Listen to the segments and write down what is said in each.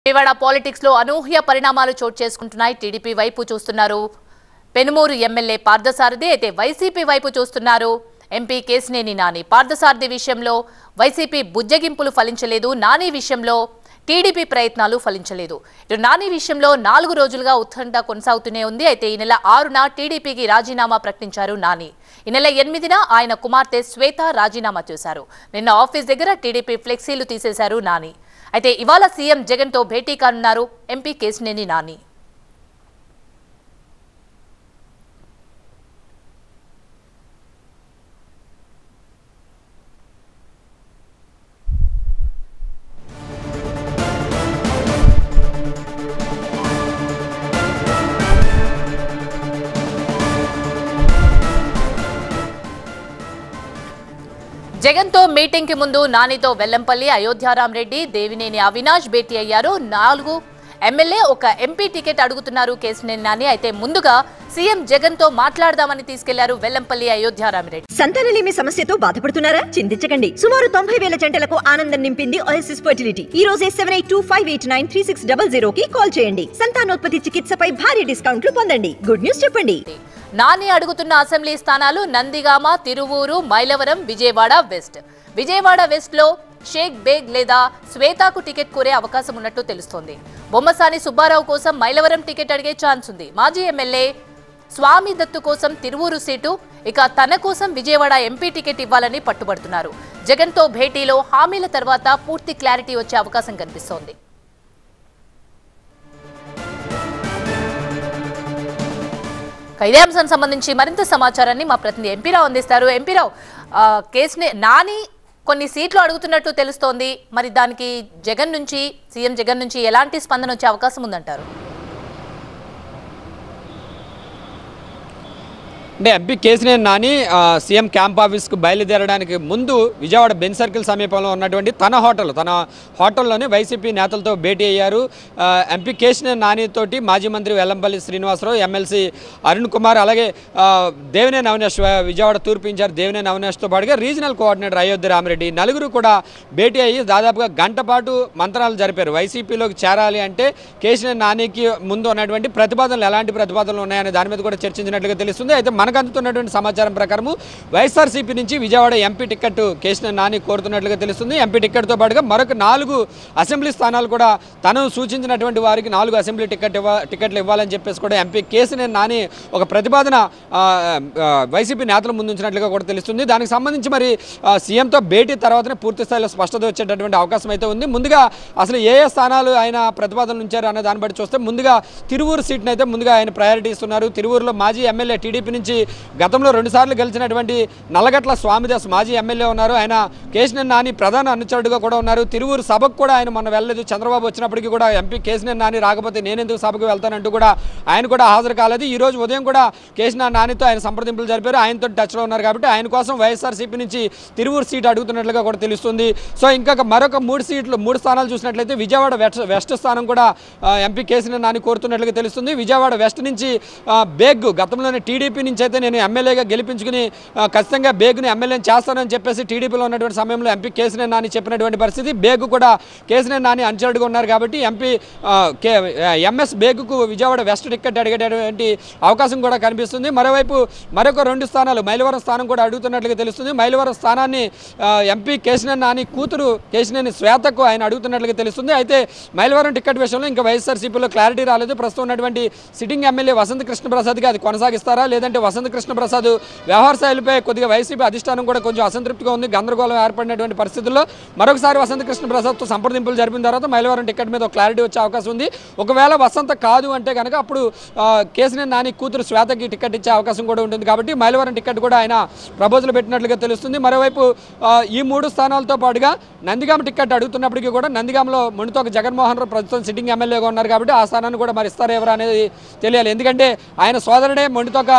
Vijayawada politics లో అనూహ్య పరిణామాలు చోటు చేసుకుంటున్నాయి టీడీపీ వైపు చూస్తున్నారు పెనుమూరు ఎమ్మెల్యే పార్థసారథి అయితే వైసీపీ వైపు చూస్తున్నారు ఎంపీ కేసినేని నాని పార్థసారథి విషయంలో వైసీపీ బుజ్జగింపులు ఫలించలేదు నాని విషయంలో టీడీపీ ప్రయత్నాలు ఫలించలేదు ఇటు నాని విషయంలో నాలుగు రోజులుగా ఉత్కంఠ కొనసాగుతూనే ఉంది అయితే ఈ నెల ఆరున టీడీపీకి రాజీనామా ప్రకటించారు నాని ఈ నెల ఎనిమిదిన ఆయన కుమార్తె శ్వేత రాజీనామా చేశారు నిన్న ఆఫీస్ దగ్గర టీడీపీ ఫ్లెక్సీలు తీసేశారు నాని అయితే ఇవాళ సీఎం జగన్ తో భేటీ కానున్నారు ఎంపీ కేసినేని నాని జగన్ తో మీటింగ్ కి ముందు నానితో వెల్లంపల్లి అయోధ్యారాం రెడ్డి దేవినేని అవినాష్ భేటీ అయ్యారు నాలుగు ఎమ్మెల్యే ఒక ఎంపీ టికెట్ అడుగుతున్నారు కేసినేని నాని అయితే ముందుగా సీఎం జగన్ తో మాట్లాడదామని తీసుకెళ్లారు వెల్లంపల్లి అయోధ్యారామిరెడ్డి సంతానలేమి సమస్యతో బాధపడుతున్నారా చింతించకండి సుమారు తొంభై వేల జంటలకు ఆనందం నింపింది ఓఎస్ఎస్ ఫర్టిలిటీ ఈ రోజే seven eight two five eight nine three six double zero కి కాల్ చేయండి సంతానోత్పత్తి చికిత్సపై భారీ డిస్కౌంట్లు పొందండి గుడ్ న్యూస్ చెప్పండి నాని అడుగుతున్న అసెంబ్లీ స్థానాలు నందిగామ తిరువూరు మైలవరం విజయవాడ వెస్ట్ విజయవాడ వెస్ట్ లో షేక్ బేగ్ లేదా శ్వేతాకు టికెట్ కోరే అవకాశం ఉన్నట్టు తెలుస్తోంది బొమ్మసాని సుబ్బారావు కోసం మైలవరం టికెట్ అడిగే ఛాన్స్ ఉంది మాజీ ఎమ్మెల్యే స్వామి దత్తు కోసం తిరువూరు సీటు ఇక తన కోసం విజయవాడ ఎంపీ టికెట్ ఇవ్వాలని పట్టుబడుతున్నారు జగన్తో భేటీలో హామీల తర్వాత పూర్తి క్లారిటీ వచ్చే అవకాశం కనిపిస్తోంది ఇక ఇదే అంశానికి సంబంధించి మరింత సమాచారాన్ని మా ప్రతినిధి ఎంపీరావు అందిస్తారు ఎంపీరావు ఆ, కేసుని నాని కొన్ని సీట్లు అడుగుతున్నట్టు తెలుస్తోంది మరి దానికి జగన్ నుంచి సీఎం జగన్ నుంచి ఎలాంటి స్పందన వచ్చే అవకాశం ఉందంటారు అంటే ఎంపీ కేసినేని నాని ఆ, సీఎం క్యాంప్ ఆఫీస్కు బయలుదేరడానికి ముందు విజయవాడ బెన్ సర్కిల్ సమీపంలో ఉన్నటువంటి తన హోటల్ తన హోటల్లోనే వైసీపీ నేతలతో భేటీ అయ్యారు ఆ, ఎంపీ కేసినేని నాని తోటి మాజీ మంత్రి వెల్లంపల్లి శ్రీనివాసరావు ఎమ్మెల్సీ అరుణ్ కుమార్ అలాగే ఆ, దేవినేని అవినాష్ ఆ, విజయవాడ తూర్పు ఇన్ఛార్జ్ దేవినేని అవినాష్తో పాటుగా రీజనల్ కోఆర్డినేటర్ అయోధ్య రామిరెడ్డి ఈ నలుగురు కూడా భేటీ అయ్యి దాదాపుగా గంట పాటు మంత్రాలు జరిపారు వైసీపీలోకి చేరాలి అంటే కేసినేని నానికి ముందు ఉన్నటువంటి ప్రతిపాదనలు ఎలాంటి ప్రతిపాదనలు ఉన్నాయనే దాని మీద కూడా చర్చించినట్లుగా తెలుస్తుంది అయితే మనకు అందుతున్నటువంటి సమాచారం ప్రకారము వైఎస్ఆర్సీపీ నుంచి విజయవాడ ఎంపీ టికెట్ కేసినేని నాని కోరుతున్నట్లుగా తెలుస్తుంది ఎంపీ టికెట్తో పాటుగా మరొక నాలుగు అసెంబ్లీ స్థానాలు కూడా తను సూచించినటువంటి వారికి నాలుగు అసెంబ్లీ టికెట్ ఇవ్వ టికెట్లు ఇవ్వాలని చెప్పేసి కూడా ఎంపీ కేసినేని నాని ఒక ప్రతిపాదన ఆ, ఆ, వైసీపీ నేతల ముందు ఉంచినట్లుగా కూడా తెలుస్తుంది దానికి సంబంధించి మరి ఆ, సీఎంతో భేటీ తర్వాతనే పూర్తి స్థాయిలో స్పష్టత వచ్చేటటువంటి అవకాశం అయితే ఉంది ముందుగా అసలు ఏ ఏ స్థానాలు ఆయన ప్రతిపాదనలు ఉంచారు అనే దాన్ని బట్టి చూస్తే ముందుగా తిరువూరు సీట్ని అయితే ముందుగా ఆయన ప్రయారిటీ ఇస్తున్నారు తిరువూరులో మాజీ ఎమ్మెల్యే టీడీపీ నుంచి గతంలో రెండుసార్లు గెలిచినటువంటి నల్లగట్ల స్వామిదాస్ మాజీ ఎమ్మెల్యే ఉన్నారు ఆయన కేసినేని నాని ప్రధాన అనుచరుడుగా కూడా ఉన్నారు తిరువూరు సభకు కూడా ఆయన మొన్న వెళ్ళలేదు చంద్రబాబు వచ్చినప్పటికీ కూడా ఎంపీ కేసినేని నాని రాకపోతే నేనెందుకు సభకు వెళ్తానంటూ కూడా ఆయన కూడా హాజరు కాలేదు ఈ రోజు ఉదయం కూడా కేసినేని నానితో ఆయన సంప్రదింపులు జరిపారు ఆయనతో టచ్లో ఉన్నారు కాబట్టి ఆయన కోసం వైఎస్ఆర్సీపీ నుంచి తిరువూరు సీట్ అడుగుతున్నట్లుగా కూడా తెలుస్తుంది సో ఇంకా మరొక మూడు సీట్లు మూడు స్థానాలు చూసినట్లయితే విజయవాడ వెస్ట్ వెస్ట్ స్థానం కూడా ఆ, ఎంపీ కేసినేని నాని కోరుతున్నట్లుగా తెలుస్తుంది విజయవాడ వెస్ట్ నుంచి ఆ, బేగ్ గతంలోనే టీడీపీ నుంచి అయితే నేను ఎమ్మెల్యేగా గెలిపించుకుని ఆ, ఖచ్చితంగా బేగ్ని ఎమ్మెల్యేని చేస్తానని చెప్పేసి టీడీపీలో ఉన్నటువంటి సమయంలో ఎంపీ కేసినేని నాని చెప్పినటువంటి పరిస్థితి బేగ్ కూడా కేసినేని నాని అనుచరుడుగా ఉన్నారు కాబట్టి ఎంపీ ఆ, కే ఎంఎస్ బేగ్కు విజయవాడ వెస్ట్ టికెట్ అడిగేటటువంటి అవకాశం కూడా కనిపిస్తుంది మరోవైపు మరొక రెండు స్థానాలు మైలవరం స్థానం కూడా అడుగుతున్నట్లుగా తెలుస్తుంది మైలవరం స్థానాన్ని ఆ, ఎంపీ కేసినేని నాని కూతురు కేసినేని శ్వేతకు ఆయన అడుగుతున్నట్లుగా తెలుస్తుంది అయితే మైలవరం టికెట్ విషయంలో ఇంకా వైఎస్ఆర్సీపీలో క్లారిటీ రాలేదు ప్రస్తుతం ఉన్నటువంటి సిట్టింగ్ ఎమ్మెల్యే వసంత కృష్ణ ప్రసాద్కి అది కొనసాగిస్తారా లేదంటే వసంత కృష్ణ ప్రసాద్ వ్యవహార శైలిపై కొద్దిగా వైసీపీ అధిష్టానం కూడా కొంచెం అసంతృప్తిగా ఉంది గందరగోళం ఏర్పడినటువంటి పరిస్థితుల్లో మరొకసారి వసంత కృష్ణ ప్రసాద్తో సంప్రదింపులు జరిపిన తర్వాత మైలవరం టికెట్ మీద ఒక క్లారిటీ వచ్చే అవకాశం ఉంది ఒకవేళ వసంత కాదు అంటే కనుక అప్పుడు ఆ, కేసినేని నాని కూతురు శ్వేతకి టికెట్ ఇచ్చే అవకాశం కూడా ఉంటుంది కాబట్టి మైలవరం టికెట్ కూడా ఆయన ప్రపోజల్ పెట్టినట్లుగా తెలుస్తుంది మరోవైపు ఆ, ఈ మూడు స్థానాలతో పాటుగా నందిగామ టికెట్ అడుగుతున్నప్పటికీ కూడా నందిగామలో మునితోక జగన్మోహన్ రావు ప్రస్తుతం సిట్టింగ్ ఎమ్మెల్యేగా ఉన్నారు కాబట్టి ఆ స్థానాన్ని కూడా మరి ఇస్తారా ఎవరు అనేది తెలియాలి ఎందుకంటే ఆయన సోదరుడే మొండితోక ఆ,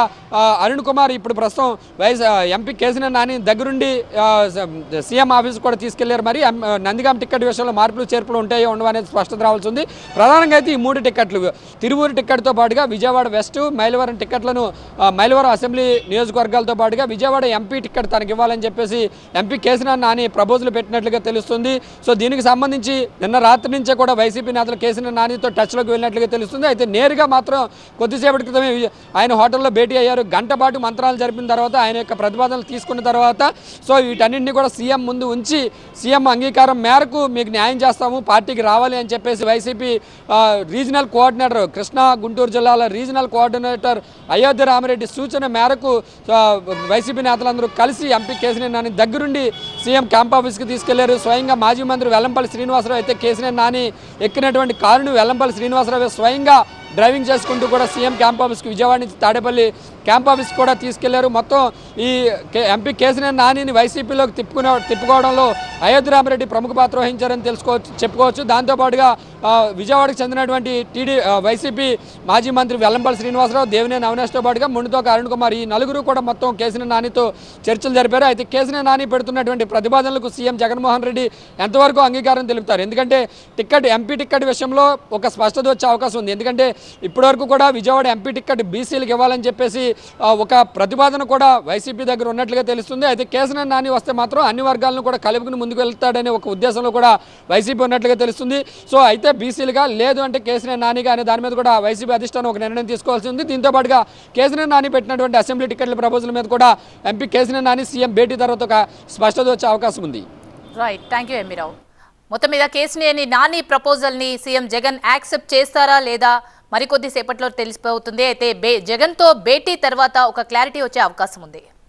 ఆ, అరుణ్ కుమార్ ఇప్పుడు ప్రస్తుతం వైఎస్ ఆ, ఎంపీ కేసీఆర్ నాని దగ్గరుండి ఆ, స- సీఎం ఆఫీస్ కూడా తీసుకెళ్లారు మరి ఎం- నందిగాం టికెట్ విషయంలో మార్పులు చేర్పులు ఉంటాయో ఉండవు అనేది స్పష్టత రావాల్సి ఉంది ప్రధానంగా అయితే ఈ మూడు టికెట్లు తిరువూరు టికెట్తో పాటుగా విజయవాడ వెస్ట్ మైలవరం టికెట్లను ఆ, మైలవరం అసెంబ్లీ నియోజకవర్గాలతో పాటుగా విజయవాడ ఎంపీ టికెట్ తనకి ఇవ్వాలని చెప్పేసి ఎంపీ కేసీఆర్ నాని ప్రపోజల్ పెట్టినట్లుగా తెలుస్తుంది సో దీనికి సంబంధించి నిన్న రాత్రి నుంచే కూడా వైసీపీ నేతలు కేసీఆర్ నానితో టచ్లోకి వెళ్ళినట్లుగా తెలుస్తుంది అయితే నేరుగా మాత్రం కొద్దిసేపటి క్రితమే వి- ఆయన హోటల్లో భేటీ అయ్యారు గంట పాటు మంత్రాలు జరిపిన తర్వాత ఆయన యొక్క ప్రతిపాదనలు తీసుకున్న తర్వాత సో వీటన్నింటినీ కూడా సీఎం ముందు ఉంచి సీఎం అంగీకారం మేరకు మీకు న్యాయం చేస్తాము పార్టీకి రావాలి అని చెప్పేసి వైసీపీ ఆ, రీజనల్ కోఆర్డినేటర్ కృష్ణా గుంటూరు జిల్లాల రీజనల్ కోఆర్డినేటర్ అయోధ్య రామిరెడ్డి సూచన మేరకు ఆ, వైసీపీ నేతలందరూ కలిసి ఎంపీ కేసీఆర్ నాని దగ్గరుండి సీఎం క్యాంప్ ఆఫీస్కి తీసుకెళ్లారు స్వయంగా మాజీ మంత్రి వెల్లంపల్లి శ్రీనివాసరావు అయితే కేసీఆర్ నాని ఎక్కినటువంటి కారును వెల్లంపల్లి శ్రీనివాసరావు స్వయంగా డ్రైవింగ్ చేసుకుంటూ కూడా సీఎం క్యాంప్ ఆఫీస్కి విజయవాడ నుంచి తాడేపల్లి క్యాంప్ ఆఫీస్ కూడా తీసుకెళ్లారు మొత్తం ఈ కే- ఎంపీ కేసీఆర్ నానిని వైసీపీలోకి తిప్పుకునే తిప్పుకోవడంలో అయోధ్య రామరెడ్డి ప్రముఖ పాత్ర వహించారని తెలుసుకోవచ్చు చెప్పుకోవచ్చు దాంతోపాటుగా ఆ, విజయవాడకు చెందినటువంటి టీడీ ఆ, వైసీపీ మాజీ మంత్రి వెల్లంపల్లి శ్రీనివాసరావు దేవినేని అవినాష్తో పాటుగా మునితోక అరుణ్ కుమార్ ఈ నలుగురు కూడా మొత్తం కేసీఆర్ నానితో చర్చలు జరిపారు అయితే కేసీఆర్ నాని పెడుతున్నటువంటి ప్రతిపాదనలకు సీఎం జగన్మోహన్ రెడ్డి ఎంతవరకు అంగీకారం తెలుపుతారు ఎందుకంటే టికెట్ ఎంపీ టికెట్ విషయంలో ఒక స్పష్టత వచ్చే అవకాశం ఉంది ఎందుకంటే ఇప్పటివరకు కూడా విజయవాడ ఎంపీ టికెట్ బీసీలకు ఇవ్వాలని చెప్పేసి ఆ, ఒక ప్రతిపాదన కూడా వైసీపీ దగ్గర ఉన్నట్లుగా తెలుస్తుంది అయితే కేసీఆర్ నాని వస్తే మాత్రం అన్ని వర్గాలను కూడా కలుపుకుని ముందుకు వెళ్తాడనే ఒక ఉద్దేశంలో కూడా వైసీపీ ఉన్నట్లుగా తెలుస్తుంది సో అయితే బీసీలుగా లేదు అంటే కేసీఆర్ నానిగా అనే దాని మీద కూడా వైసీపీ అధిష్టానం ఒక నిర్ణయం తీసుకోవాల్సి ఉంది దీంతో పాటుగా కేసీఆర్ నాని పెట్టినటువంటి అసెంబ్లీ టికెట్ల ప్రపోజల్ మీద కూడా ఎంపీ కేసీఆర్ నాని సీఎం భేటీ తర్వాత ఒక స్పష్టత వచ్చే అవకాశం ఉంది రైట్ థ్యాంక్ యూ ఎమ్మిరావు మొత్తం మీద కేసునేని నాని ప్రపోజల్ని సీఎం జగన్ యాక్సెప్ట్ చేస్తారా లేదా మరికొద్ది సేపట్లో తెలిసిపోతుంది అయితే బే జగన్తో భేటీ తర్వాత ఒక క్లారిటీ వచ్చే అవకాశం ఉంది